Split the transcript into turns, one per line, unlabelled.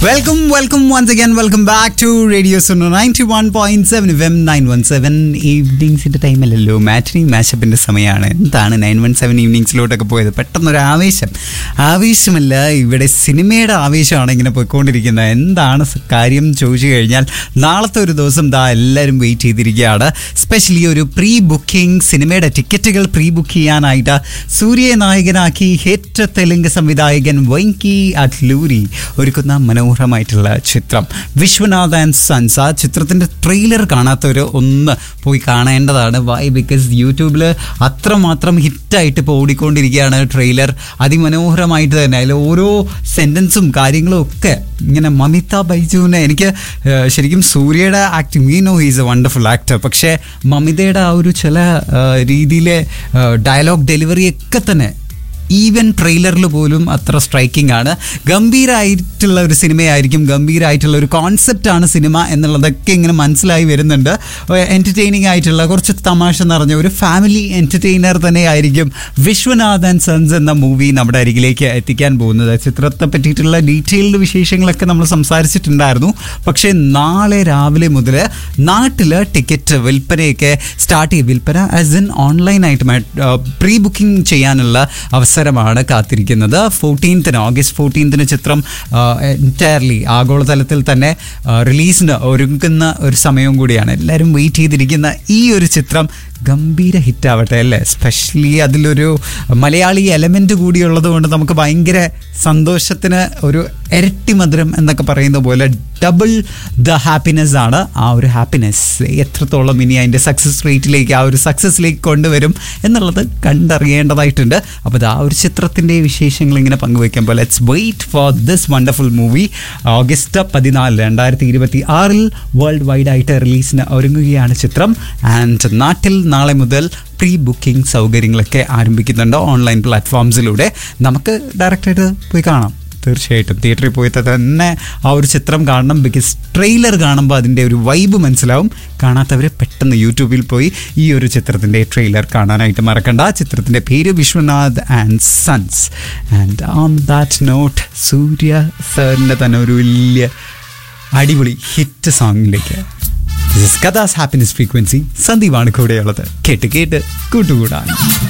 welcome welcome once again welcome back to radio Suno ninety one point seven M nine one seven ഈവനിങ്സിന്റെ ടൈമല്ലല്ലോ matinee മാഷപ്പിന്റെ സമയമാണ് എന്താണ് nine one seven ഈവനിങ്സിലോട്ടൊക്കെ പോയത് പെട്ടെന്നൊരു ആവേശം ആവേശമല്ല ഇവിടെ സിനിമയുടെ ആവേശമാണ് ഇങ്ങനെ പോയിക്കൊണ്ടിരിക്കുന്നത് എന്താണ് സ- കാര്യം ചോദിച്ചു കഴിഞ്ഞാൽ നാളത്തെ ഒരു ദിവസം ദാ എല്ലാവരും വെയിറ്റ് ചെയ്തിരിക്കുകയാണ് സ്പെഷ്യലി ഒരു പ്രീ ബുക്കിംഗ് സിനിമയുടെ ടിക്കറ്റുകൾ പ്രീ ബുക്ക് ചെയ്യാനായിട്ട് സൂര്യയെ നായകനാക്കി ഹിറ്റ് തെലുങ്ക് സംവിധായകൻ വൈങ്കി അറ്റ്ലൂരി ഒരുക്കുന്ന മനോഹരമായിട്ടുള്ള ചിത്രം വിശ്വനാഥ് ആൻഡ് സൺസ് ആ ചിത്രത്തിൻ്റെ ട്രെയിലർ കാണാത്തവർ ഒന്ന് പോയി കാണേണ്ടതാണ് വൈ ബിക്കോസ് യൂട്യൂബിൽ അത്രമാത്രം ഹിറ്റായിട്ട് ഇപ്പോൾ ഓടിക്കൊണ്ടിരിക്കുകയാണ് ട്രെയിലർ അതിമനോഹരമായിട്ട് തന്നെ അതിൽ ഓരോ സെൻറ്റൻസും കാര്യങ്ങളും ഒക്കെ ഇങ്ങനെ മമിത ബൈജുവിനെ എനിക്ക് ഏഹ്, ശരിക്കും സൂര്യയുടെ acting we know he's a wonderful actor പക്ഷേ മമിതയുടെ ആ ഒരു ചില ഏഹ്, രീതിയിലെ ഡയലോഗ് ഡെലിവറി ഒക്കെ തന്നെ ഈവൻ ട്രെയിലറിൽ പോലും അത്ര സ്ട്രൈക്കിംഗ് ആണ് ഗംഭീരമായിട്ടുള്ള ഒരു സിനിമയായിരിക്കും ഗംഭീരമായിട്ടുള്ള ഒരു കോൺസെപ്റ്റാണ് സിനിമ എന്നുള്ളതൊക്കെ ഇങ്ങനെ മനസ്സിലായി വരുന്നുണ്ട് എൻ്റർടൈനിങ് ആയിട്ടുള്ള കുറച്ച് തമാശ നിറഞ്ഞ ഒരു ഫാമിലി എൻ്റർടൈനർ തന്നെ ആയിരിക്കും വിശ്വനാഥ് ആൻഡ് സൺസ് എന്ന മൂവി നമ്മുടെ അരികിലേക്ക് എത്തിക്കാൻ പോകുന്നത് ചിത്രത്തെ പറ്റിയിട്ടുള്ള ഡീറ്റെയിൽഡ് വിശേഷങ്ങളൊക്കെ നമ്മൾ സംസാരിച്ചിട്ടുണ്ടായിരുന്നു പക്ഷേ നാളെ രാവിലെ മുതൽ നാട്ടിൽ ടിക്കറ്റ് വിൽപ്പനയൊക്കെ സ്റ്റാർട്ട് ചെയ്യും വിൽപ്പന ആസ് ഇൻ ഓൺലൈനായിട്ട് പ്രീ ബുക്കിംഗ് ചെയ്യാനുള്ള അവസരമാണ് കാത്തിരിക്കുന്നത് ഫോർട്ടീൻത്തിന് ഓഗസ്റ്റ് ഫോർട്ടീൻത്തിന് ചിത്രം എൻറ്റയർലി ആഗോളതലത്തിൽ തന്നെ റിലീസിന് ഒരുങ്ങുന്ന ഒരു സമയവും കൂടിയാണ് എല്ലാവരും വെയിറ്റ് ചെയ്തിരിക്കുന്ന ഈ ഒരു ചിത്രം ഗംഭീര ഹിറ്റാവട്ടെ അല്ലേ സ്പെഷ്യലി അതിലൊരു മലയാളി എലമെൻ്റ് കൂടി ഉള്ളത് കൊണ്ട് നമുക്ക് ഭയങ്കര സന്തോഷത്തിന് ഒരു ഇരട്ടി മധുരം എന്നൊക്കെ പറയുന്ന പോലെ ഡബിൾ ദ ഹാപ്പിനെസ് ആണ് ആ ഒരു ഹാപ്പിനെസ് എത്രത്തോളം ഇനി അതിൻ്റെ സക്സസ് റേറ്റിലേക്ക് ആ ഒരു സക്സസ്സിലേക്ക് കൊണ്ടുവരും എന്നുള്ളത് കണ്ടറിയേണ്ടതായിട്ടുണ്ട് അപ്പോൾ ഇത് ആ ഒരു ചിത്രത്തിൻ്റെ വിശേഷങ്ങൾ ഇങ്ങനെ പങ്കുവയ്ക്കുമ്പോൾ let's wait for this wonderful movie August പതിനാല് രണ്ടായിരത്തി ഇരുപത്തി ആറിൽ വേൾഡ് വൈഡ് ആയിട്ട് റിലീസിന് ഒരുങ്ങുകയാണ് ചിത്രം ആൻഡ് നാട്ടിൽ നാളെ മുതൽ പ്രീ ബുക്കിംഗ് സൗകര്യങ്ങളൊക്കെ ആരംഭിക്കുന്നുണ്ട് ഓൺലൈൻ പ്ലാറ്റ്ഫോംസിലൂടെ നമുക്ക് ഡയറക്റ്റായിട്ട് പോയി കാണാം തീർച്ചയായിട്ടും തിയേറ്ററിൽ പോയിട്ട് തന്നെ ആ ഒരു ചിത്രം കാണണം ബിക്കോസ് ട്രെയിലർ കാണുമ്പോൾ അതിൻ്റെ ഒരു വൈബ് മനസ്സിലാവും കാണാത്തവർ പെട്ടെന്ന് യൂട്യൂബിൽ പോയി ഈ ഒരു ചിത്രത്തിൻ്റെ ട്രെയിലർ കാണാനായിട്ട് മറക്കണ്ട ആ ചിത്രത്തിൻ്റെ പേര് Viswanath and sons and on that note Suriya സാറിൻ്റെ തന്നെ ഒരു വലിയ അടിപൊളി ഹിറ്റ് സോങ്ങിലേക്ക് കഥാസ് ഹാപ്പിനെസ് ഫ്രീക്വൻസി സന്ദീപാണ് കൂടെയുള്ളത് കേട്ട് കേട്ട് കൂട്ടുകൂടാൻ